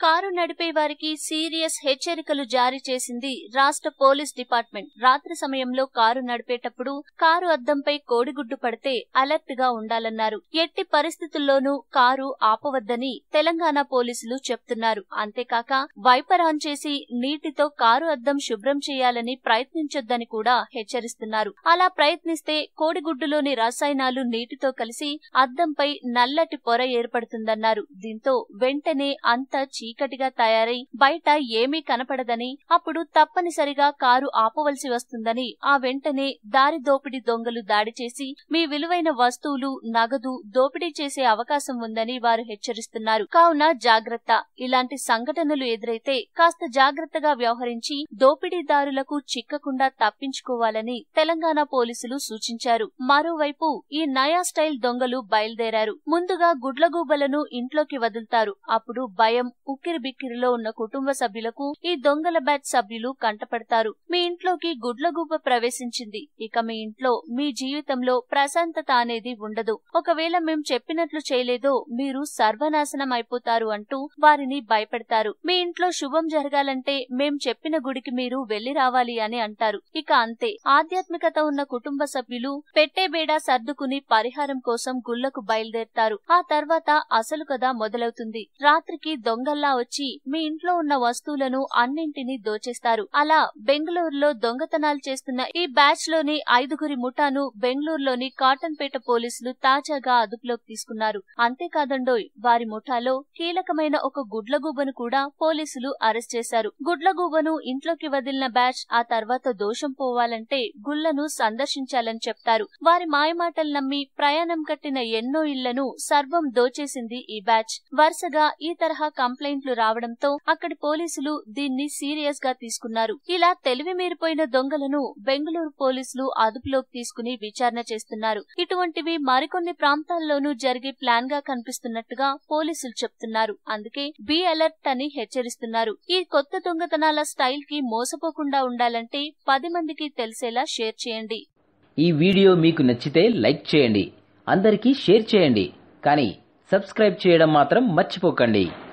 car నడిపే వారికి serious హెచ్చరికలు జారీ చేసింది రాష్ట్ర పోలీస్ డిపార్ట్మెంట్ రాత్రి సమయంలో కారు నడిపేటప్పుడు కారు అద్దంపై కోడిగుడ్డు పడితే అలర్ట్ గా ఉండాలన్నారు ఎట్టి పరిస్థితుల్లోనూ కారు ఆపవద్దని తెలంగాణ పోలీసులు చెప్తున్నారు అంతేకాక వైపర్ ఆన్ చేసి నీటితో కారు అద్దం శుభ్రం చేయాలని ప్రయత్నించొద్దని కూడా హెచ్చరిస్తున్నారు అలా ప్రయత్నిస్తే కోడిగుడ్డులోని రసాయనాలు నీటితో కలిసి అద్దంపై నల్లటి పొర ఏర్పడుతుందన్నారు దీంతో వెంటనే అంతా చీకటిగా తయారై బయట ఏమీ కనపడదని అప్పుడు తప్పనిసరిగా కారు ఆపవలసి వస్తుందని ఆ వెంటనే దారి దోపిడీ దొంగలు దాడి చేసి మీ విలువైన వస్తువులు నగదు దోపిడీ చేసే అవకాశం ఉందని వారు హెచ్చరిస్తున్నారు కావున జాగ్రత్త ఇలాంటి సంఘటనలు ఎదురైతే కాస్త జాగ్రత్తగా వ్యవహరించి దోపిడీదారులకు చిక్కకుండా తప్పించుకోవాలని తెలంగాణ పోలీసులు సూచించారు మరోవైపు ఈ నయా స్టైల్ దొంగలు బయలుదేరారు ముందుగా గుడ్లగూబలను ఇంట్లోకి వదులుతారు అప్పుడు భయం ఉక్కిరి బిక్కిరిలో ఉన్న కుటుంబ సభ్యులకు ఈ దొంగల బ్యాచ్ సభ్యులు కంటపడతారు మీ ఇంట్లోకి గుడ్లగూబ ప్రవేశించింది ఇక మీ ఇంట్లో మీ జీవితంలో ప్రశాంతత అనేది ఉండదు ఒకవేళ మేం చెప్పినట్లు చేయలేదో మీరు సర్వనాశనం అయిపోతారు అంటూ వారిని భయపెడతారు మీ ఇంట్లో శుభం జరగాలంటే మేం చెప్పిన గుడికి మీరు వెళ్లి రావాలి అని అంటారు ఇక అంతే ఆధ్యాత్మికత ఉన్న కుటుంబ సభ్యులు పెట్టే బేడా సర్దుకుని పరిహారం కోసం గుళ్లకు బయలుదేరతారు ఆ తర్వాత అసలు కథ మొదలవుతుంది రాత్రికి దొంగల్లా వచ్చి మీ ఇంట్లో ఉన్న వస్తువులను అన్నింటినీ దోచేస్తారు అలా బెంగళూరులో దొంగతనాలు చేస్తున్న ఈ బ్యాచ్ లోని ఐదుగురి ముఠాను బెంగళూరులోని కాటన్పేట పోలీసులు తాజాగా అదుపులోకి తీసుకున్నారు అంతేకాదండోయ్ వారి ముఠాలో కీలకమైన ఒక గుడ్లగూబను కూడా పోలీసులు అరెస్ట్ చేశారు గుడ్లగూబను ఇంట్లోకి వదిలిన బ్యాచ్ ఆ తర్వాత దోషం పోవాలంటే గుళ్లను సందర్శించాలని చెప్తారు వారి మాయమాటలు నమ్మి ప్రయాణం కట్టిన ఎన్నో ఇళ్లను సర్వం దోచేసింది ఈ బ్యాచ్ వరుసగా ఈ తరహా కంప్లైంట్లు రావడంతో అక్కడి పోలీసులు దీన్ని సీరియస్ గా తీసుకున్నారు ఇలా తెలివి మీరిపోయిన దొంగలను బెంగళూరు పోలీసులు అదుపులోకి తీసుకుని విచారణ చేస్తున్నారు ఇటువంటివి మరికొన్ని ప్రాంతాల్లోనూ జరిగే ప్లాన్ గా కనిపిస్తున్నట్టుగా పోలీసులు చెప్తున్నారు అందుకే బి అలర్ట్ అని హెచ్చరిస్తున్నారు ఈ కొత్త దొంగతనాల స్టైల్ కి మోసపోకుండా ఉండాలంటే పది మందికి తెలిసేలా షేర్ చేయండి ఈ వీడియో మీకు నచ్చితే లైక్ చేయండి అందరికీ షేర్ చేయండి కానీ సబ్స్క్రైబ్ చేయడం మాత్రం మర్చిపోకండి